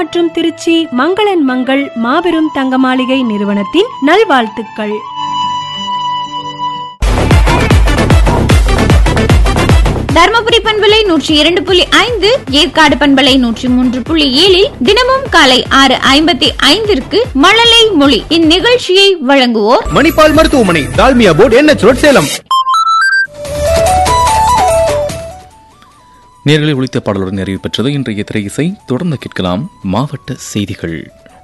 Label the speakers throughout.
Speaker 1: மற்றும் திருச்சி மங்களன் மங்கள் மாபெரும் தங்க மாளிகை நிறுவனத்தின் நல்வாழ்த்துக்கள்
Speaker 2: தர்மபுரி பண்பலை நூற்றி இரண்டு புள்ளி ஐந்து ஏற்காடு பண்பலை நூற்றி மூன்று புள்ளி ஏழில் தினமும் காலை ஆறு ஐம்பத்தி ஐந்திற்கு மழலை மொழி இந்நிகழ்ச்சியை வழங்குவோர்
Speaker 3: மணிப்பால் மருத்துவமனை Dalmia board NH road Salem
Speaker 4: நேர்களில் ஒழித்த பாடலுடன் நிறைவு பெற்றது இன்றைய திரை இசை தொடர்ந்து கேட்கலாம் மாவட்ட செய்திகள்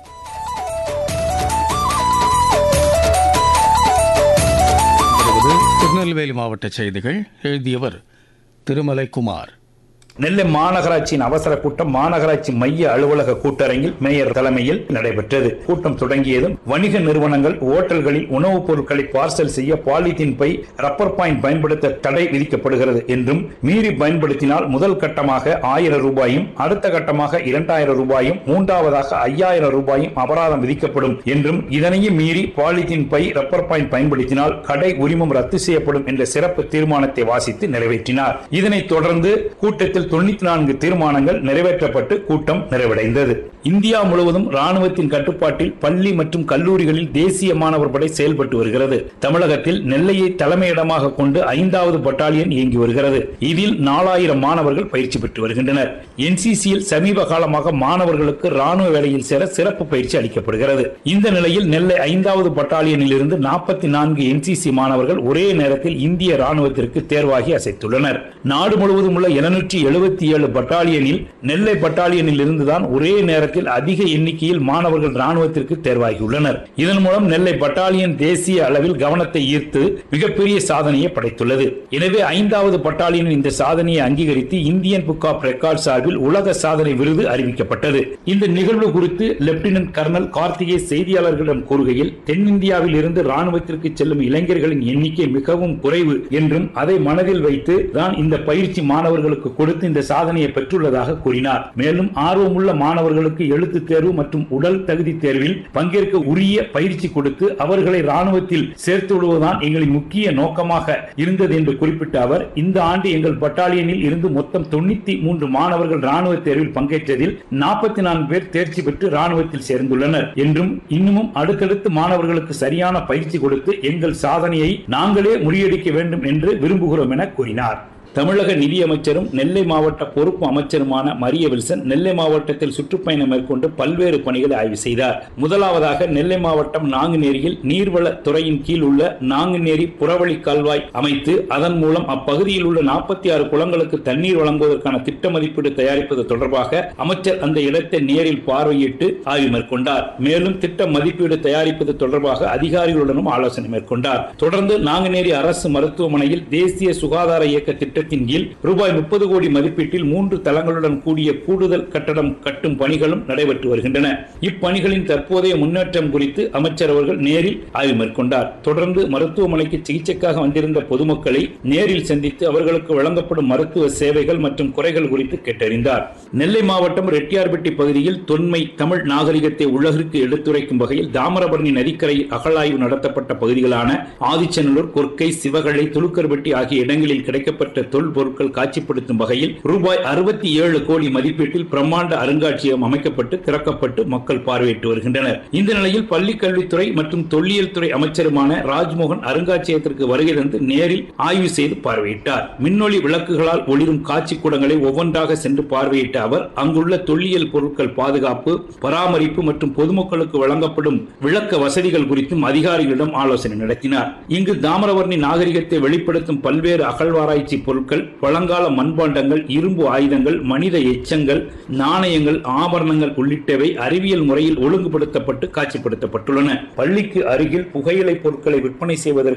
Speaker 5: வருவது திருநெல்வேலி மாவட்ட செய்திகள் எழுதியவர் திருமலை குமார்
Speaker 6: நெல்லை மாநகராட்சியின் அவசர கூட்டம் மாநகராட்சி மைய அலுவலக கூட்டரங்கில் மேயர் தலைமையில் நடைபெற்றது கூட்டம் தொடங்கியதும் வணிக நிறுவனங்கள் ஓட்டல்களில் உணவுப் பொருட்களை பார்சல் செய்ய பாலித்தீன் பை ரப்பர் பாயிண்ட் பயன்படுத்த தடை விதிக்கப்படுகிறது என்றும் மீறி பயன்படுத்தினால் முதல் கட்டமாக ஆயிரம் ரூபாயும் அடுத்த கட்டமாக இரண்டாயிரம் ரூபாயும் மூன்றாவதாக ஐயாயிரம் ரூபாயும் அபராதம் விதிக்கப்படும் என்றும் இதனையும் மீறி பாலித்தீன் பை ரப்பர் பாயிண்ட் பயன்படுத்தினால் கடை உரிமம் ரத்து செய்யப்படும் என்ற சிறப்பு தீர்மானத்தை வாசித்து நிறைவேற்றினார் இதனைத் தொடர்ந்து கூட்டத்தில் தொண்ணூத்தி நான்கு தீர்மானங்கள் நிறைவேற்றப்பட்டு கூட்டம் நிறைவடைந்தது இந்தியா முழுவதும் ராணுவத்தின் கட்டுப்பாட்டில் பள்ளி மற்றும் கல்லூரிகளில் தேசிய மாணவர் படை செயல்பட்டு வருகிறது தமிழகத்தில் நெல்லையை தலைமையிடமாக கொண்டு ஐந்தாவது பட்டாலியன் இயங்கி வருகிறது இதில் நாலாயிரம் மாணவர்கள் பயிற்சி பெற்று வருகின்றனர் என்சிசியில் சமீப காலமாக மாணவர்களுக்கு ராணுவ வேலையில் சேர சிறப்பு பயிற்சி அளிக்கப்படுகிறது இந்த நிலையில் நெல்லை ஐந்தாவது பட்டாலியனில் இருந்து நாற்பத்தி நான்கு என்சிசி மாணவர்கள் ஒரே நேரத்தில் இந்திய ராணுவத்திற்கு தேர்வாகி அசைத்துள்ளனர் நாடு முழுவதும் உள்ள இருநூற்றி எழுபத்தி ஏழு பட்டாலியனில் நெல்லை பட்டாலியனில் இருந்துதான் ஒரே நேரத்தில் அதிக எண்ணிக்கையில் மாணவர்கள் ராணுவத்திற்கு தேர்வாகியுள்ளனர் இதன் மூலம் நெல்லை பட்டாலியன் தேசிய அளவில் கவனத்தை ஈர்த்து மிகப்பெரிய சாதனையை படைத்துள்ளது எனவே ஐந்தாவது பட்டாலியனின் இந்த சாதனையை அங்கீகரித்து இந்தியன் புக் ஆஃப் ரெக்கார்ட் சார்பில் உலக சாதனை விருது அறிவிக்கப்பட்டது இந்த நிகழ்வு குறித்து லெப்டினன்ட் கர்னல் கார்த்திகே செய்தியாளர்களிடம் கூறுகையில் தென்னிந்தியாவில் இருந்து ராணுவத்திற்கு செல்லும் இளைஞர்களின் எண்ணிக்கை மிகவும் குறைவு என்றும் அதை மனதில் வைத்து தான் இந்த பயிற்சி மாணவர்களுக்கு கொடுத்து இந்த சாதனையை பெற்றுள்ளதாக கூறினார் மேலும் ஆர்வமுள்ள மாணவர்களுக்கு எழுத்து தேர்வு மற்றும் உடல் தகுதி தேர்வில் பங்கேற்க உரிய பயிற்சி கொடுத்து அவர்களை ராணுவத்தில் சேர்த்து விடுவதுதான் எங்களின் முக்கிய நோக்கமாக இருந்தது என்று குறிப்பிட்ட அவர் இந்த ஆண்டு எங்கள் பட்டாலியனில் இருந்து மொத்தம் தொண்ணூத்தி மூன்று மாணவர்கள் ராணுவ தேர்வில் பங்கேற்றதில் நாற்பத்தி நான்கு பேர் தேர்ச்சி பெற்று ராணுவத்தில் சேர்ந்துள்ளனர் என்றும் இன்னமும் அடுத்தடுத்து மாணவர்களுக்கு சரியான பயிற்சி கொடுத்து எங்கள் சாதனையை நாங்களே முறியடிக்க வேண்டும் என்று விரும்புகிறோம் என கூறினார் தமிழக நிதியமைச்சரும் நெல்லை மாவட்ட பொறுப்பு அமைச்சருமான மரிய வில்சன் நெல்லை மாவட்டத்தில் சுற்றுப்பயணம் மேற்கொண்டு பல்வேறு பணிகளை ஆய்வு செய்தார் முதலாவதாக நெல்லை மாவட்டம் நாங்குநேரியில் நீர்வள துறையின் கீழ் உள்ள நாங்குநேரி புறவழி கால்வாய் அமைத்து அதன் மூலம் அப்பகுதியில் உள்ள நாற்பத்தி ஆறு குளங்களுக்கு தண்ணீர் வழங்குவதற்கான திட்ட மதிப்பீடு தயாரிப்பது தொடர்பாக அமைச்சர் அந்த இடத்தை நேரில் பார்வையிட்டு ஆய்வு மேற்கொண்டார் மேலும் திட்ட மதிப்பீடு தயாரிப்பது தொடர்பாக அதிகாரிகளுடனும் ஆலோசனை மேற்கொண்டார் தொடர்ந்து நாங்குநேரி அரசு மருத்துவமனையில் தேசிய சுகாதார இயக்க திட்டத்தின் கீழ் ரூபாய் முப்பது கோடி மதிப்பீட்டில் மூன்று தளங்களுடன் கூடிய கூடுதல் கட்டடம் கட்டும் பணிகளும் நடைபெற்று வருகின்றன இப்பணிகளின் தற்போதைய முன்னேற்றம் குறித்து அமைச்சர் அவர்கள் நேரில் ஆய்வு மேற்கொண்டார் தொடர்ந்து மருத்துவமனைக்கு சிகிச்சைக்காக வந்திருந்த பொதுமக்களை நேரில் சந்தித்து அவர்களுக்கு வழங்கப்படும் மருத்துவ சேவைகள் மற்றும் குறைகள் குறித்து கேட்டறிந்தார் நெல்லை மாவட்டம் ரெட்டியார்பட்டி பகுதியில் தொன்மை தமிழ் நாகரிகத்தை உலகிற்கு எடுத்துரைக்கும் வகையில் தாமிரபரணி நதிக்கரையில் அகழாய்வு நடத்தப்பட்ட பகுதிகளான ஆதிச்சநல்லூர் கொர்க்கை சிவகழை துலுக்கர்பட்டி ஆகிய இடங்களில் கிடைக்கப்பட்ட தொல்பொருட்கள் காட்சிப்படுத்தும் வகையில் ரூபாய் அறுபத்தி ஏழு கோடி மதிப்பீட்டில் பிரம்மாண்ட அருங்காட்சியகம் அமைக்கப்பட்டு திறக்கப்பட்டு மக்கள் பார்வையிட்டு வருகின்றனர் இந்த நிலையில் பள்ளிக் கல்வித்துறை மற்றும் தொல்லியல் துறை அமைச்சருமான ராஜ்மோகன் அருங்காட்சியகத்திற்கு வருகை தந்து நேரில் ஆய்வு செய்து பார்வையிட்டார் மின்னொளி விளக்குகளால் ஒளிரும் காட்சி கூடங்களை ஒவ்வொன்றாக சென்று பார்வையிட்ட அவர் அங்குள்ள தொல்லியல் பொருட்கள் பாதுகாப்பு பராமரிப்பு மற்றும் பொதுமக்களுக்கு வழங்கப்படும் விளக்க வசதிகள் குறித்தும் அதிகாரிகளிடம் ஆலோசனை நடத்தினார் இங்கு தாமிரவர்ணி நாகரிகத்தை வெளிப்படுத்தும் பல்வேறு அகழ்வாராய்ச்சி பொருட்கள் பழங்கால மண்பாண்டங்கள் இரும்பு ஆயுதங்கள் மனித எச்சங்கள் நாணயங்கள் ஆபரணங்கள் உள்ளிட்டவை அறிவியல் முறையில் ஒழுங்குபடுத்தப்பட்டு காட்சிப்படுத்தப்பட்டுள்ளன பள்ளிக்கு அருகில் புகையிலை பொருட்களை விற்பனை செய்வதற்கு